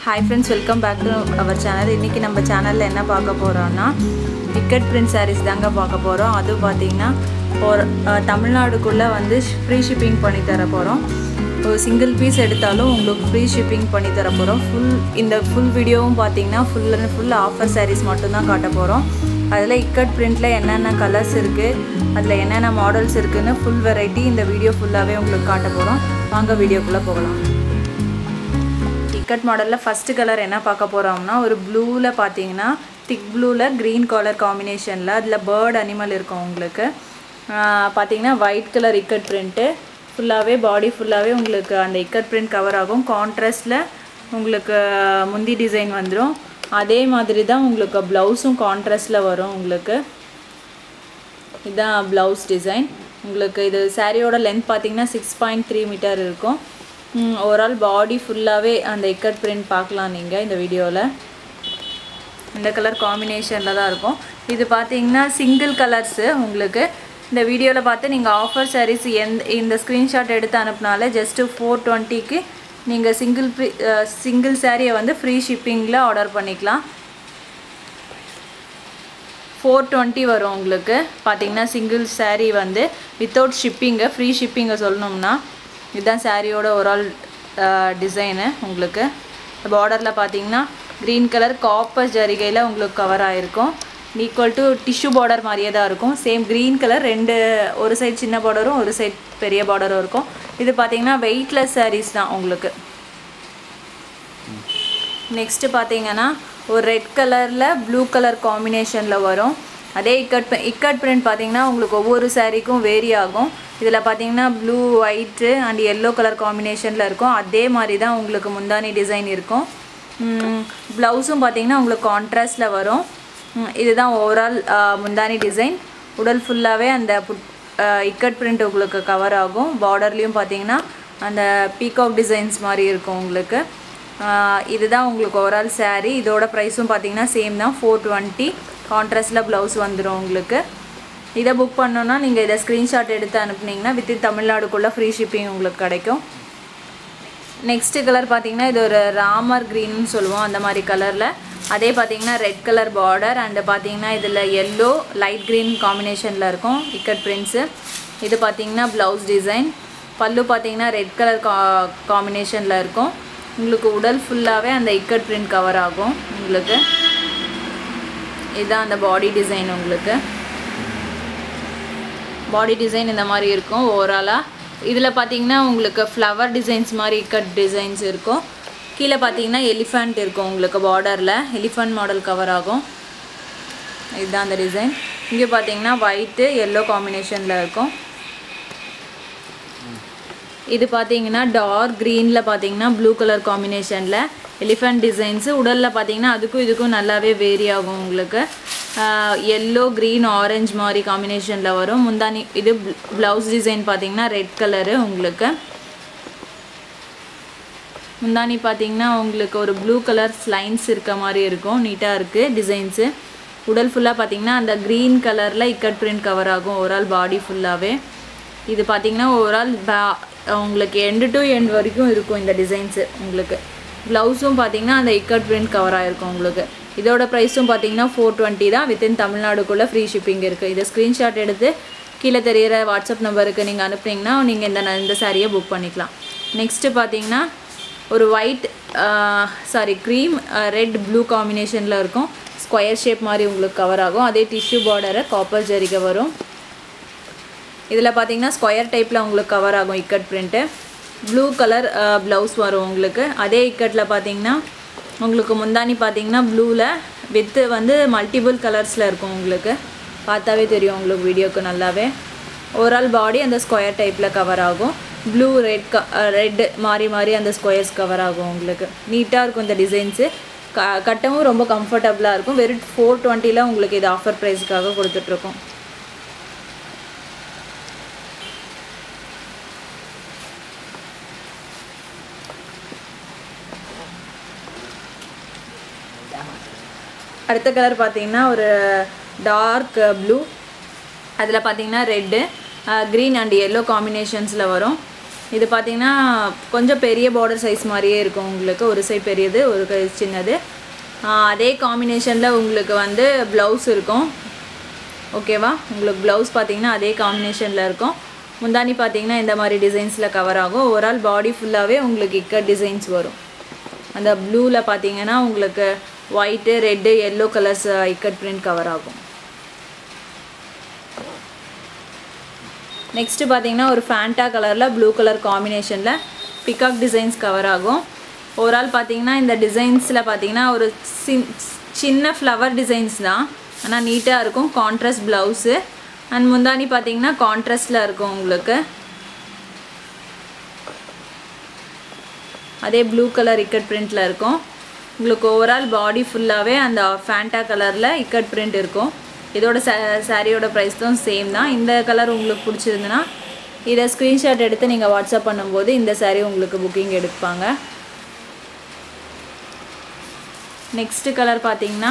hi friends welcome back to our channel இன்றைக்கி நம்ம சேனலில் என்ன பார்க்க போகிறோன்னா டிக்கெட் பிரிண்ட் சாரீஸ் தாங்க பார்க்க போகிறோம் அதுவும் பார்த்தீங்கன்னா ஒரு அஹ், தமிழ்நாடுக்குள்ளே வந்து ஃப்ரீ ஷிப்பிங் பண்ணி தர போகிறோம் ஒரு சிங்கிள் பீஸ் எடுத்தாலும் உங்களுக்கு ஃப்ரீ ஷிப்பிங் பண்ணி தர போகிறோம் ஃபுல் இந்த ஃபுல் வீடியோவும் பார்த்தீங்கன்னா full and full offer sarees மட்டும்தான் காட்ட போகிறோம் அதில் இக்கட் பிரிண்டில் என்னென்ன கலர்ஸ் இருக்குது அதில் என்னென்ன மாடல்ஸ் இருக்குன்னு ஃபுல் வெரைட்டி இந்த வீடியோ ஃபுல்லாகவே உங்களுக்கு காட்ட போகிறோம் வாங்க வீடியோக்குள்ளே போகலாம் டிக்கெட் மாடலில் ஃபஸ்ட்டு கலர் என்ன பார்க்க போகிறோம்னா ஒரு ப்ளூவில் பார்த்தீங்கன்னா திக் ப்ளூவில் க்ரீன் கலர் காம்பினேஷனில் அதில் பேர்ட் அனிமல் இருக்கும் உங்களுக்கு ஆஹ் பார்த்தீங்கன்னா ஒயிட் கலர் இக்கட் பிரிண்ட்டு ஃபுல்லாகவே பாடி ஃபுல்லாகவே உங்களுக்கு அந்த இக்கட் பிரிண்ட் கவர் ஆகும் கான்ட்ராஸ்டில் உங்களுக்கு முந்தி டிசைன் வந்துடும் அதே மாதிரி தான் உங்களுக்கு ப்ளவுஸும் கான்ட்ராஸ்டில் வரும் உங்களுக்கு இதுதான் ப்ளவுஸ் டிசைன் உங்களுக்கு இது சாரியோட லென்த் பார்த்தீங்கன்னா சிக்ஸ் பாயிண்ட் த்ரீ மீட்டர் இருக்கும் ஓவரால் பாடி ஃபுல்லாகவே அந்த இக்கட் பிரிண்ட் பார்க்கலாம் நீங்கள் இந்த வீடியோவில் இந்த கலர் காம்பினேஷனில் தான் இருக்கும் இது பார்த்தீங்கன்னா சிங்கிள் கலர்ஸு உங்களுக்கு இந்த வீடியோவில் பார்த்து நீங்கள் ஆஃபர் சாரீஸ் எந்த இந்த ஸ்க்ரீன்ஷாட் எடுத்து அனுப்புனாலே ஜஸ்ட்டு ஃபோர் டுவெண்ட்டிக்கு நீங்கள் சிங்கிள் ப்ரீ சிங்கிள் சாரியை வந்து ஃப்ரீ ஷிப்பிங்கில் ஆர்டர் பண்ணிக்கலாம் ஃபோர் டுவெண்ட்டி வரும் உங்களுக்கு பார்த்தீங்கன்னா சிங்கிள் saree வந்து வித்தவுட் ஷிப்பிங்கை ஃப்ரீ ஷிப்பிங்கை சொல்லணும்னா இதுதான் சாரியோட ஒரு ஆல் டிசைனு உங்களுக்கு பார்டரில் பார்த்தீங்கன்னா க்ரீன் கலர் காப்பர் ஜரிகையில் உங்களுக்கு கவர் ஆகிருக்கும் ஈக்குவல் டு டிஷ்யூ பார்டர் மாதிரியே தான் இருக்கும் சேம் க்ரீன் கலர் ரெண்டு ஒரு சைடு சின்ன பார்டரும் ஒரு சைடு பெரிய பார்டரும் இருக்கும் இது பார்த்தீங்கன்னா வெயிட்லெஸ் sarees தான் உங்களுக்கு நெக்ஸ்ட்டு பார்த்தீங்கன்னா ஒரு ரெட் கலரில் ப்ளூ கலர் காம்பினேஷனில் வரும் அதே இக்கட் இக்கட் பிரிண்ட் பார்த்தீங்கன்னா உங்களுக்கு ஒவ்வொரு சாரீக்கும் வேரி ஆகும் இதில் பார்த்தீங்கன்னா blue white and yellow colour காம்பினேஷனில் இருக்கும் அதே மாதிரி தான் உங்களுக்கு முந்தானி டிசைன் இருக்கும் ப்ளவுஸும் பார்த்தீங்கன்னா உங்களுக்கு கான்ட்ராஸ்டில் வரும் ம், இதுதான் ஓவரால் முந்தானி டிசைன் உடல் ஃபுல்லாகவே அந்த புட் இக்கட் பிரிண்ட் உங்களுக்கு கவர் ஆகும் பார்டர்லேயும் பார்த்தீங்கன்னா அந்த பீகாக் டிசைன்ஸ் மாதிரி இருக்கும் உங்களுக்கு ஆஹ் இதுதான் உங்களுக்கு ஓவரால் saree இதோட ப்ரைஸும் பார்த்தீங்கன்னா சேம் தான் ஃபோர் டுவெண்ட்டி கான்ட்ராஸ்டில் ப்ளவுஸ் வந்துடும் உங்களுக்கு இதை புக் பண்ணோன்னா நீங்கள் இதை ஸ்க்ரீன்ஷாட் எடுத்து அனுப்புனீங்கன்னா வித்தின் தமிழ்நாடுக்குள்ளே ஃப்ரீ ஷிப்பிங் உங்களுக்கு கிடைக்கும் நெக்ஸ்ட் கலர் பார்த்தீங்கன்னா இது ஒரு ராமர் க்ரீன்னு சொல்லுவோம் அந்த மாதிரி கலரில் அதே பார்த்தீங்கன்னா ரெட் கலர் பார்டர் அண்டு பார்த்தீங்கன்னா இதில் எல்லோ லைட் க்ரீன் காம்பினேஷனில் இருக்கும் இக்கட் பிரிண்ட்ஸு இது பார்த்தீங்கன்னா ப்ளவுஸ் டிசைன் பல்லு பார்த்தீங்கன்னா ரெட் கலர் கா காம்பினேஷனில் இருக்கும் உங்களுக்கு உடல் ஃபுல்லாகவே அந்த இக்கட் பிரிண்ட் கவர் ஆகும் உங்களுக்கு இதுதான் அந்த பாடி டிசைன் உங்களுக்கு பாடி டிசைன் இந்த மாதிரி இருக்கும் ஓவராலாக இதில் பார்த்தீங்கன்னா உங்களுக்கு ஃப்ளவர் டிசைன்ஸ் மாதிரி கட் டிசைன்ஸ் இருக்கும் கீழே பார்த்தீங்கன்னா எலிஃபண்ட் இருக்கும் உங்களுக்கு பார்டரில் எலிஃபண்ட் மாடல் கவர் ஆகும் இதுதான் அந்த டிசைன் இங்கே பார்த்தீங்கன்னா ஒயிட்டு எல்லோ காம்பினேஷனில் இருக்கும் இது பார்த்தீங்கன்னா டார்க் க்ரீனில் பார்த்தீங்கன்னா ப்ளூ கலர் காம்பினேஷனில் எலிஃபண்ட் டிசைன்ஸு உடலில் பார்த்தீங்கன்னா அதுக்கும் இதுக்கும் நல்லாவே வேரி ஆகும் உங்களுக்கு எல்லோ க்ரீன் ஆரஞ்சு மாதிரி காம்பினேஷனில் வரும் முந்தானி இது ப்ளவுஸ் டிசைன் பார்த்தீங்கன்னா ரெட் கலரு உங்களுக்கு முந்தானி பார்த்தீங்கன்னா உங்களுக்கு ஒரு ப்ளூ கலர் லைன்ஸ் இருக்க மாதிரி இருக்கும் நீட்டாக இருக்குது டிசைன்ஸு உடல் ஃபுல்லாக பார்த்தீங்கன்னா அந்த க்ரீன் கலரில் இக்கட் பிரிண்ட் கவர் ஆகும் ஓவரால் பாடி ஃபுல்லாகவே இது பார்த்தீங்கன்னா ஓவரால் பா உங்களுக்கு எண்டு டு எண்ட் வரைக்கும் இருக்கும் இந்த டிசைன்ஸு உங்களுக்கு ப்ளவுஸும் பார்த்தீங்கன்னா அந்த இக்கட் பிரிண்ட் கவர் ஆகிருக்கும் உங்களுக்கு இதோட ப்ரைஸும் பார்த்தீங்கன்னா ஃபோர் டுவெண்ட்டி தான் வித்தின் தமிழ்நாடுக்குள்ளே ஃப்ரீ ஷிப்பிங் இருக்குது இதை ஸ்க்ரீன்ஷாட் எடுத்து கீழே தெரியிற வாட்ஸ்அப் நம்பருக்கு நீங்கள் அனுப்புனீங்கன்னா நீங்கள் இந்த ந- இந்த சாரியை புக் பண்ணிக்கலாம் நெக்ஸ்ட்டு பார்த்தீங்கன்னா ஒரு white sari cream red blue காம்பினேஷனில் இருக்கும் ஸ்கொயர் ஷேப் மாதிரி உங்களுக்கு கவர் ஆகும் அதே டிஷ்யூ பார்டரை காப்பர் ஜரிகை வரும் இதில் பார்த்தீங்கன்னா ஸ்கொயர் டைப்பில் உங்களுக்கு கவர் ஆகும் ikat print blue colour blouse வரும் உங்களுக்கு அதே இக்கட்டில் பார்த்தீங்கன்னா உங்களுக்கு முந்தானி பார்த்தீங்கன்னா ப்ளூவில் வித்து வந்து மல்டிபிள் கலர்ஸில் இருக்கும் உங்களுக்கு பார்த்தாவே தெரியும் உங்களுக்கு வீடியோக்கு நல்லாவே ஓவரால் பாடி அந்த ஸ்கொயர் டைப்பில் கவர் ஆகும் ப்ளூ ரெட் க ரெட் மாறி மாறி அந்த ஸ்கொயர்ஸ் கவர் ஆகும் உங்களுக்கு நீட்டாக இருக்கும் இந்த டிசைன்ஸு க கட்டவும் ரொம்ப கம்ஃபர்டபுளாக இருக்கும் வெறும் ஃபோர் டுவெண்ட்டியில் உங்களுக்கு இது ஆஃபர் ப்ரைஸ்க்காக கொடுத்துட்ருக்கோம் அடுத்த கலர் பார்த்தீங்கன்னா ஒரு டார்க் ப்ளூ அதில் பார்த்தீங்கன்னா ரெட்டு க்ரீன் அண்ட் எல்லோ காம்பினேஷன்ஸில் வரும் இது பார்த்தீங்கன்னா கொஞ்சம் பெரிய பார்டர் சைஸ் மாதிரியே இருக்கும் உங்களுக்கு ஒரு சைடு பெரியது ஒரு கை சின்னது ஆஹ் அதே காம்பினேஷனில் உங்களுக்கு வந்து ப்ளவுஸ் இருக்கும் ஓகேவா உங்களுக்கு ப்ளவுஸ் பார்த்தீங்கன்னா அதே காம்பினேஷனில் இருக்கும் முந்தானி பார்த்தீங்கன்னா இந்த மாதிரி டிசைன்ஸில் கவர் ஆகும் ஒரு ஆல் பாடி ஃபுல்லாகவே உங்களுக்கு இக்கட் டிசைன்ஸ் வரும் அந்த ப்ளூவில் பார்த்தீங்கன்னா உங்களுக்கு white red yellow colours ikat print cover ஆகும் நெக்ஸ்ட்டு பார்த்தீங்கன்னா ஒரு ஃபேண்டா கலரில் ப்ளூ கலர் காம்பினேஷனில் பிகாக் டிசைன்ஸ் கவர் ஆகும் ஓவரால் பார்த்தீங்கன்னா இந்த டிசைன்ஸில் பார்த்தீங்கன்னா ஒரு சின் சின்ன ஃப்ளவர் டிசைன்ஸ் தான் ஆனால் நீட்டாக இருக்கும் கான்ட்ராஸ்ட் ப்ளவுஸு அண்ட் முந்தானி பார்த்தீங்கன்னா கான்ட்ராஸ்டில் இருக்கும் உங்களுக்கு அதே ப்ளூ கலர் இக்கட் பிரிண்டில் இருக்கும் உங்களுக்கு ஓவரால் பாடி ஃபுல்லாகவே அந்த ஃபேண்டா கலரில் இக்கட் பிரிண்ட் இருக்கும் இதோட சா சாரியோட ப்ரைஸ் தான் சேம் தான் இந்த கலர் உங்களுக்கு பிடிச்சிருந்துன்னா இதை ஸ்க்ரீன்ஷாட் எடுத்து நீங்கள் வாட்ஸ்அப் பண்ணும்போது இந்த saree உங்களுக்கு புக்கிங் எடுப்பாங்க நெக்ஸ்ட்டு கலர் பார்த்தீங்கன்னா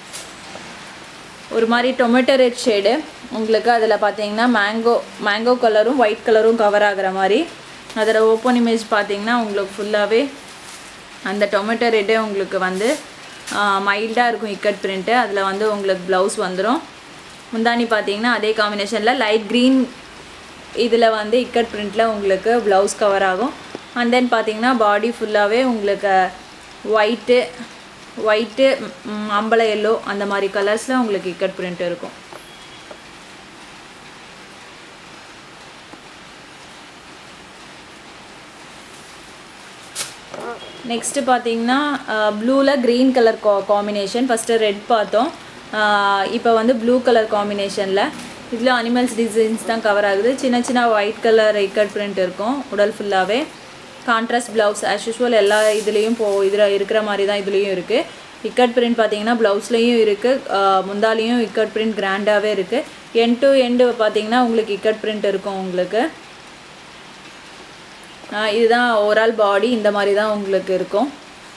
ஒரு மாதிரி டொமேட்டோ ரெட் ஷேடு உங்களுக்கு அதில் பார்த்தீங்கன்னா மேங்கோ மேங்கோ கலரும் ஒயிட் கலரும் கவர் ஆகுற மாதிரி அதில் ஓப்பன் இமேஜ் பார்த்தீங்கன்னா உங்களுக்கு ஃபுல்லாகவே அந்த டொமேட்டோ ரெட்டே உங்களுக்கு வந்து மைல்டாக இருக்கும் இக்கட் பிரிண்ட்டு அதில் வந்து உங்களுக்கு ப்ளவுஸ் வந்துடும் முந்தானி பார்த்தீங்கன்னா அதே காம்பினேஷனில் லைட் க்ரீன் இதில் வந்து இக்கட் பிரிண்ட்டில் உங்களுக்கு ப்ளவுஸ் கவர் ஆகும் அண்ட் தென் பார்த்தீங்கன்னா பாடி ஃபுல்லாகவே உங்களுக்கு ஒயிட்டு ஒயிட்டு அம்பளை எல்லோ அந்த மாதிரி கலர்ஸில் உங்களுக்கு இக்கட் பிரிண்ட் இருக்கும் நெக்ஸ்ட்டு பார்த்தீங்கன்னா ப்ளூவில் க்ரீன் கலர் கா காம்பினேஷன் ஃபஸ்ட்டு ரெட் பார்த்தோம் இப்போ வந்து ப்ளூ கலர் காம்பினேஷனில் இதில் அனிமல்ஸ் டிசைன்ஸ் தான் கவர் ஆகுது சின்ன சின்ன ஒயிட் கலர் இக்கட் பிரிண்ட் இருக்கும் உடல் ஃபுல்லாகவே கான்ட்ராஸ்ட் ப்ளவுஸ் ஆஸ் யூஷுவல் எல்லா இதுலேயும் போ இதில் இருக்கிற மாதிரி தான் இதுலேயும் இருக்குது இக்கட் பிரிண்ட் பார்த்தீங்கன்னா ப்ளவுஸ்லேயும் இருக்குது முந்தாலையும் இக்கட் பிரிண்ட் கிராண்டாகவே இருக்குது எண்ட் டு எண்டு பார்த்தீங்கன்னா உங்களுக்கு இக்கட் பிரிண்ட் இருக்கும் உங்களுக்கு ஆஹ் இதுதான் ஓவரால் பாடி இந்த மாதிரி தான் உங்களுக்கு இருக்கும்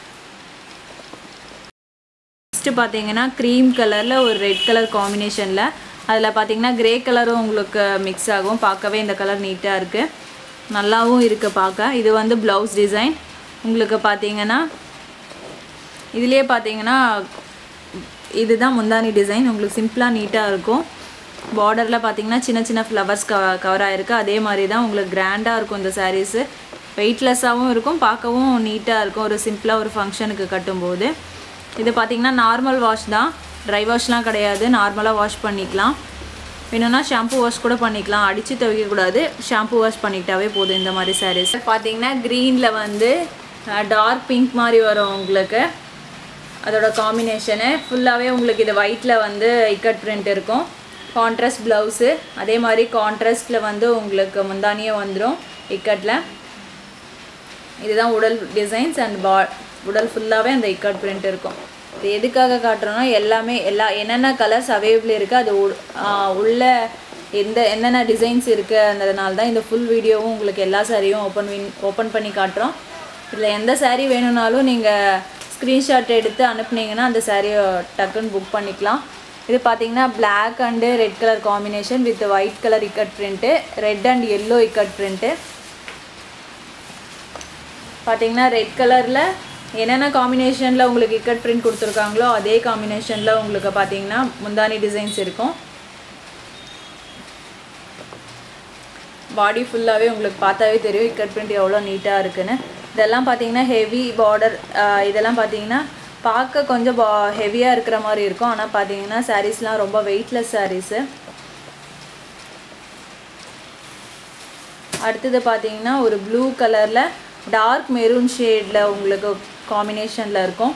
நெக்ஸ்ட்டு பார்த்தீங்கன்னா க்ரீம் கலரில் ஒரு ரெட் கலர் காம்பினேஷனில் அதில் பார்த்தீங்கன்னா கிரே கலரும் உங்களுக்கு மிக்ஸ் ஆகும் பார்க்கவே இந்த கலர் நீட்டாக இருக்குது நல்லாவும் இருக்குது பார்க்க இது வந்து ப்ளவுஸ் டிசைன் உங்களுக்கு பார்த்தீங்கன்னா இதுலேயே பார்த்தீங்கன்னா இதுதான் முந்தானி டிசைன் உங்களுக்கு சிம்பிளாக நீட்டாக இருக்கும் பார்டரில் பார்த்தீங்கன்னா சின்ன சின்ன ஃப்ளவர்ஸ் கவ கவர் ஆகிருக்கு அதே மாதிரி தான் உங்களுக்கு கிராண்டாக இருக்கும் இந்த சாரீஸு வெயிட்லெஸ்ஸாகவும் இருக்கும் பார்க்கவும் நீட்டாக இருக்கும் ஒரு சிம்பிளாக ஒரு ஃபங்க்ஷனுக்கு கட்டும்போது இது பார்த்தீங்கன்னா நார்மல் வாஷ் தான் ட்ரை வாஷ்லாம் கிடையாது நார்மலாக வாஷ் பண்ணிக்கலாம் வேணும்னா ஷாம்பு வாஷ் கூட பண்ணிக்கலாம் அடித்து துவைக்கக்கூடாது ஷாம்பு வாஷ் பண்ணிக்கிட்டாவே போதும் இந்த மாதிரி சாரீஸ் பார்த்தீங்கன்னா க்ரீனில் வந்து டார்க் பிங்க் மாதிரி வரும் உங்களுக்கு அதோட காம்பினேஷனு ஃபுல்லாகவே உங்களுக்கு இது ஒயிட்டில் வந்து இக்கட் பிரிண்ட் இருக்கும் கான்ட்ராஸ்ட் ப்ளவுஸு அதே மாதிரி கான்ட்ராஸ்டில் வந்து உங்களுக்கு முந்தானியே வந்துடும் இக்கட்டில் இதுதான் உடல் டிசைன்ஸ் அண்ட் பா உடல் ஃபுல்லாகவே அந்த இக்கட் பிரிண்ட் இருக்கும் இது எதுக்காக காட்டுறோன்னா எல்லாமே எல்லா என்னென்ன கலர்ஸ் அவைலபிள் இருக்குது அது உள்- ஆஹ் உள்ள எந்த என்னென்ன டிசைன்ஸ் இருக்குன்றதுனால தான் இந்த ஃபுல் வீடியோவும் உங்களுக்கு எல்லா சாரியும் ஓப்பன் ஓப்பன் பண்ணி காட்டுறோம் இதில் எந்த saree வேணும்னாலும் நீங்கள் ஸ்க்ரீன்ஷாட் எடுத்து அனுப்புனீங்கன்னா அந்த சாரியை டக்குன்னு புக் பண்ணிக்கலாம் இது பார்த்தீங்கன்னா Black and red colour combination with white colour ikat print red and yellow ikat print பார்த்தீங்கன்னா ரெட் கலரில் என்னென்ன காம்பினேஷனில் உங்களுக்கு இக்கட் பிரிண்ட் கொடுத்துருக்காங்களோ அதே காம்பினேஷனில் உங்களுக்கு பார்த்தீங்கன்னா முந்தானி டிசைன்ஸ் இருக்கும் பாடி ஃபுல்லாகவே உங்களுக்கு பார்த்தாவே தெரியும் இக்கட் பிரிண்ட் எவ்வளோ நீட்டாக இருக்குன்னு இதெல்லாம் பார்த்தீங்கன்னா ஹெவி பார்டர் இதெல்லாம் பார்த்தீங்கன்னா பார்க்க கொஞ்சம் பா ஹெவியாக இருக்கிற மாதிரி இருக்கும் ஆனால் பார்த்தீங்கன்னா சாரீஸ்லாம் ரொம்ப வெயிட்லெஸ் சாரீஸு அடுத்தது பார்த்தீங்கன்னா ஒரு ப்ளூ கலரில் டார்க் மெரூன் ஷேடில் உங்களுக்கு காம்பினேஷனில் இருக்கும்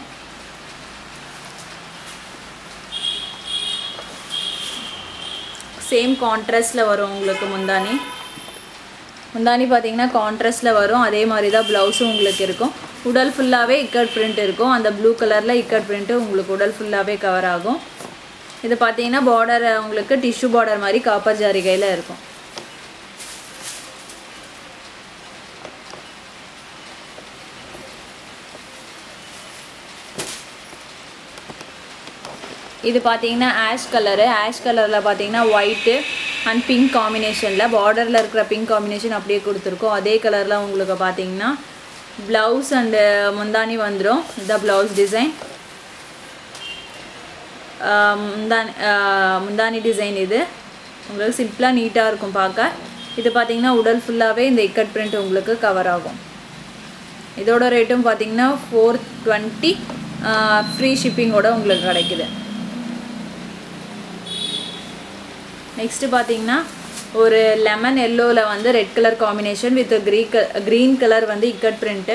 சேம் கான்ட்ராஸ்டில் வரும் உங்களுக்கு முந்தானி முந்தானி பார்த்தீங்கன்னா கான்ட்ராஸ்டில் வரும் அதே மாதிரி தான் ப்ளவுஸும் உங்களுக்கு இருக்கும் உடல் ஃபுல்லாகவே இக்கட் பிரிண்ட் இருக்கும் அந்த ப்ளூ கலரில் இக்கட் பிரிண்ட்டு உங்களுக்கு உடல் ஃபுல்லாகவே கவர் ஆகும் இது பார்த்தீங்கன்னா பார்டர் உங்களுக்கு டிஷ்யூ பார்டர் மாதிரி காப்பர் ஜாரிகையில் இருக்கும் இது பார்த்தீங்கன்னா ஆஷ் கலரு ஆஷ் கலரில் பார்த்தீங்கன்னா ஒயிட்டு அண்ட் பிங்க் காம்பினேஷனில் பார்டரில் இருக்கிற பிங்க் காம்பினேஷன் அப்படியே கொடுத்துருக்கோம் அதே கலரில் உங்களுக்கு பார்த்தீங்கன்னா ப்ளவுஸ் அண்டு முந்தானி வந்துடும் இந்த ப்ளவுஸ் டிசைன் முந்தானி முந்தானி டிசைன் இது உங்களுக்கு சிம்பிளாக நீட்டாக இருக்கும் பார்க்க இது பார்த்தீங்கன்னா உடல் ஃபுல்லாகவே இந்த இக்கட் பிரிண்ட் உங்களுக்கு கவர் ஆகும் இதோட ரேட்டும் பார்த்தீங்கன்னா ஃபோர் டுவெண்ட்டி ஃப்ரீ ஷிப்பிங்கோட உங்களுக்கு கிடைக்குது நெக்ஸ்ட்டு பார்த்தீங்கன்னா ஒரு லெமன் எல்லோவில் வந்து ரெட் கலர் காம்பினேஷன் வித் க்ரீ க க்ரீன் கலர் வந்து இக்கட் பிரிண்ட்டு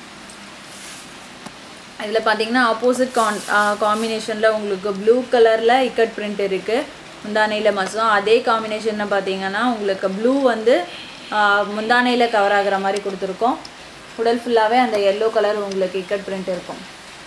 இதில் பார்த்தீங்கன்னா ஆப்போசிட் கான் காம்பினேஷனில் உங்களுக்கு ப்ளூ கலரில் இக்கட் பிரிண்ட் இருக்குது முந்தானையில் மசம் அதே காம்பினேஷனில் பார்த்தீங்கன்னா உங்களுக்கு ப்ளூ வந்து முந்தானையில் கவர் ஆகிற மாதிரி கொடுத்துருக்கோம் உடல் ஃபுல்லாகவே அந்த எல்லோ கலர் உங்களுக்கு இக்கட் பிரிண்ட் இருக்கும்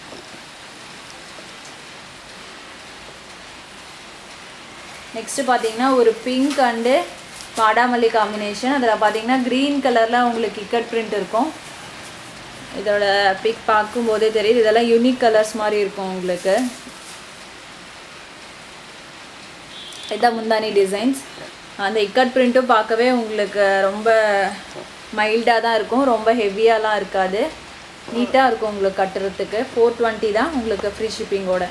நெக்ஸ்ட்டு பார்த்தீங்கன்னா ஒரு பிங்க் அண்டு வாடாமல்லி காம்பினேஷன் அதில் பார்த்தீங்கன்னா க்ரீன் கலரில் உங்களுக்கு இக்கட் பிரிண்ட் இருக்கும் இதோட பிக் பார்க்கும்போதே தெரியுது இதெல்லாம் யூனிக் கலர்ஸ் மாதிரி இருக்கும் உங்களுக்கு இதான் முந்தானி டிசைன்ஸ் அந்த இக்கட் பிரிண்ட்டும் பார்க்கவே உங்களுக்கு ரொம்ப மைல்டாக தான் இருக்கும் ரொம்ப ஹெவியாலாம் இருக்காது நீட்டாக இருக்கும் உங்களுக்கு கட்டுறதுக்கு ஃபோர் டுவெண்ட்டி தான் உங்களுக்கு ஃப்ரீ ஷிப்பிங்கோட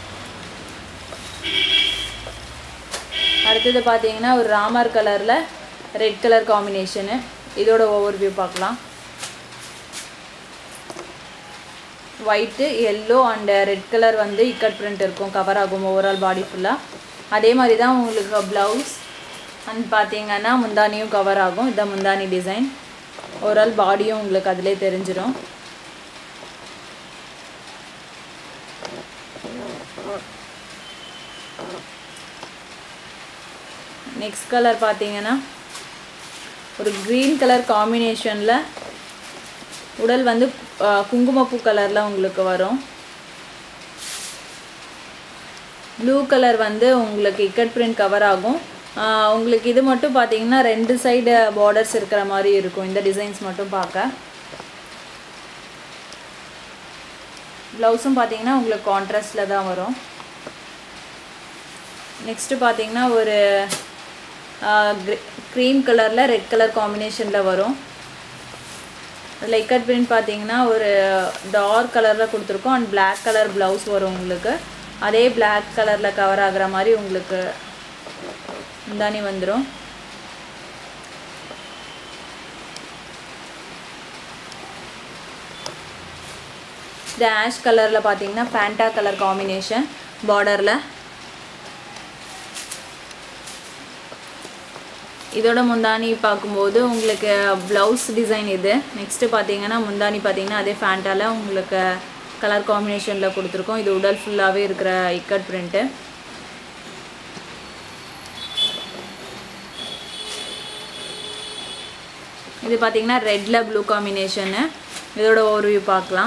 அடுத்தது பார்த்தீங்கன்னா ஒரு ராமர் கலரில் ரெட் கலர் காம்பினேஷனு இதோட ஓவர் வியூ பார்க்கலாம் white yellow and red colour வந்து இக்கட் பிரிண்ட் இருக்கும் கவர் ஆகும் ஓவரால் பாடி ஃபுல்லாக அதே மாதிரி தான் உங்களுக்கு ப்ளவுஸ் அண்ட் பார்த்தீங்கன்னா முந்தானியும் கவர் ஆகும் இதான் முந்தானி டிசைன் ஓவரால் பாடியும் உங்களுக்கு அதிலே தெரிஞ்சிடும் நெக்ஸ்ட் கலர் பார்த்தீங்கன்னா ஒரு க்ரீன் கலர் காம்பினேஷனில் உடல் வந்து குங்குமப்பூ கலரில் உங்களுக்கு வரும் ப்ளூ கலர் வந்து உங்களுக்கு இக்கட் பிரிண்ட் கவர் ஆகும் உங்களுக்கு இது மட்டும் பார்த்தீங்கன்னா ரெண்டு சைடு பார்டர்ஸ் இருக்கிற மாதிரி இருக்கும் இந்த டிசைன்ஸ் மட்டும் பார்க்க ப்ளவுஸும் பார்த்தீங்கன்னா உங்களுக்கு கான்ட்ராஸ்டில் தான் வரும் நெக்ஸ்ட்டு பார்த்தீங்கன்னா ஒரு க்ரீம் கலரில் ரெட் கலர் காம்பினேஷனில் வரும் அதில் இக்கட் பிரிண்ட் பார்த்தீங்கன்னா ஒரு டார்க் கலரில் கொடுத்துருக்கோம் அண்ட் பிளாக் கலர் ப்ளவுஸ் வரும் உங்களுக்கு அதே பிளாக் கலரில் கவர் ஆகிற மாதிரி உங்களுக்கு முந்தானி வந்துடும் இந்த ஆஷ் கலரில் பார்த்தீங்கன்னா ஃபேண்டா கலர் காம்பினேஷன் பார்டரில் இதோட முந்தானி பார்க்கும்போது உங்களுக்கு ப்ளவுஸ் டிசைன் இது நெக்ஸ்ட்டு பார்த்தீங்கன்னா முந்தானி பார்த்தீங்கன்னா அதே ஃபேண்டாவில் உங்களுக்கு கலர் காம்பினேஷனில் கொடுத்துருக்கோம் இது உடல் ஃபுல்லாகவே இருக்கிற இக்கட் பிரிண்ட்டு இது பார்த்தீங்கன்னா ரெட்டில் ப்ளூ காம்பினேஷனு இதோட ஓவர்வியூ பார்க்கலாம்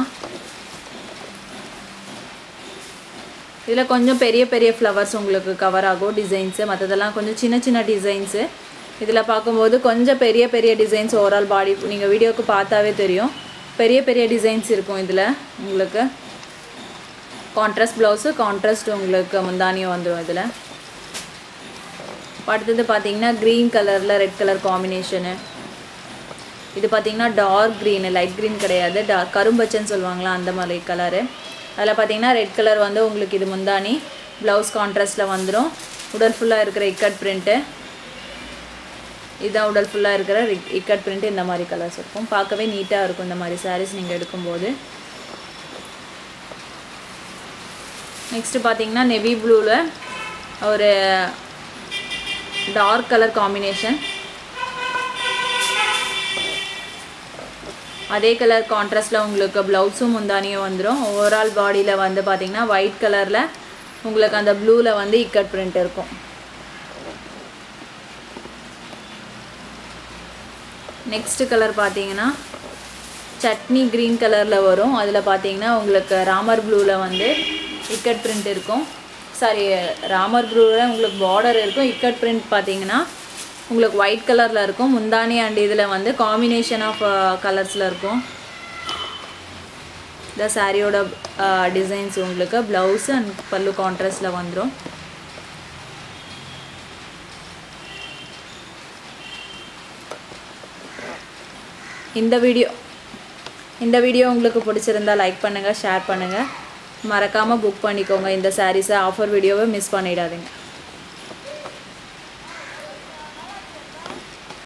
இதில் கொஞ்சம் பெரிய பெரிய ஃப்ளவர்ஸ் உங்களுக்கு கவர் ஆகும் டிசைன்ஸு மற்றதெல்லாம் கொஞ்சம் சின்ன சின்ன டிசைன்ஸு இதில் பார்க்கும்போது கொஞ்சம் பெரிய பெரிய டிசைன்ஸ் ஓவரால் பாடி நீங்கள் வீடியோவுக்கு பார்த்தாவே தெரியும் பெரிய பெரிய டிசைன்ஸ் இருக்கும் இதில் உங்களுக்கு கான்ட்ராஸ்ட் ப்ளவுஸு கான்ட்ராஸ்ட் உங்களுக்கு முந்தானியும் வந்துடும் இதில் அடுத்தது பார்த்தீங்கன்னா க்ரீன் கலரில் ரெட் கலர் காம்பினேஷனு இது பார்த்தீங்கன்னா டார்க் க்ரீனு லைட் க்ரீன் கிடையாது டார்க் கரும்பச்சன்னு சொல்லுவாங்களா அந்த மாதிரி கலரு அதில் பார்த்தீங்கன்னா ரெட் கலர் வந்து உங்களுக்கு இது முந்தானி ப்ளவுஸ் கான்ட்ராஸ்டில் வந்துடும் உடல் ஃபுல்லாக இருக்கிற இக்கட் பிரிண்ட்டு இதுதான் உடல் ஃபுல்லாக இருக்கிற இக்கட் பிரிண்ட் இந்த மாதிரி கலர்ஸ் இருக்கும் பார்க்கவே நீட்டாக இருக்கும் இந்த மாதிரி சாரீஸ் நீங்கள் எடுக்கும்போது நெக்ஸ்ட்டு பார்த்தீங்கன்னா நெவி ப்ளூவில் ஒரு டார்க் கலர் காம்பினேஷன் அதே கலர் கான்ட்ராஸ்டில் உங்களுக்கு ப்ளவுஸும் முந்தானியும் வந்துடும் ஓவரால் பாடியில் வந்து பார்த்தீங்கன்னா ஒயிட் கலரில் உங்களுக்கு அந்த ப்ளூவில் வந்து இக்கட் பிரிண்ட் இருக்கும் நெக்ஸ்ட்டு கலர் பார்த்தீங்கன்னா சட்னி க்ரீன் கலரில் வரும் அதில் பார்த்தீங்கன்னா உங்களுக்கு ராமர் ப்ளூவில் வந்து இக்கட் பிரிண்ட் இருக்கும் சாரி ராமர் ப்ளூவில் உங்களுக்கு பார்டர் இருக்கும் இக்கட் பிரிண்ட் பார்த்தீங்கன்னா உங்களுக்கு ஒயிட் கலரில் இருக்கும் முந்தானி அண்ட் இதில் வந்து காம்பினேஷன் ஆஃப் கலர்ஸில் இருக்கும் இந்த சாரியோட டிசைன்ஸ் உங்களுக்கு ப்ளவுஸு அண்ட் பல்லு கான்ட்ராஸ்டில் வந்துடும் இந்த வீடியோ இந்த வீடியோ உங்களுக்கு பிடிச்சிருந்தா லைக் பண்ணுங்கள் ஷேர் பண்ணுங்கள் மறக்காமல் புக் பண்ணிக்கோங்க இந்த சாரீஸை ஆஃபர் வீடியோவை மிஸ் பண்ணிடாதீங்க